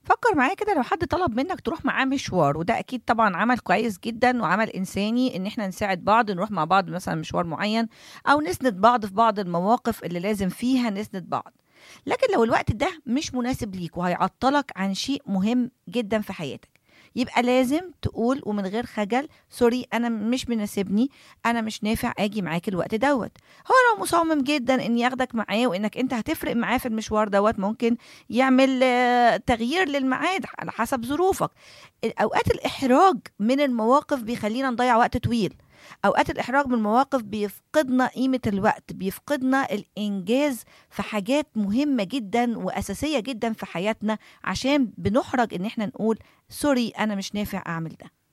فكر معايا كده لو حد طلب منك تروح معاه مشوار وده اكيد طبعا عمل كويس جدا وعمل انساني ان احنا نساعد بعض نروح مع بعض مثلا مشوار معين او نسند بعض في بعض المواقف اللي لازم فيها نسند بعض لكن لو الوقت ده مش مناسب ليك وهيعطلك عن شيء مهم جدا في حياتك يبقى لازم تقول ومن غير خجل سوري انا مش مناسبني انا مش نافع اجي معاك الوقت دوت هو لو مصمم جدا ان ياخدك معاه وانك انت هتفرق معاه في المشوار دوت ممكن يعمل آه، تغيير للميعاد على حسب ظروفك اوقات الاحراج من المواقف بيخلينا نضيع وقت طويل اوقات الاحراج من المواقف بيفقدنا قيمه الوقت بيفقدنا الانجاز في حاجات مهمه جدا واساسيه جدا في حياتنا عشان بنحرج ان احنا نقول سوري انا مش نافع اعمل ده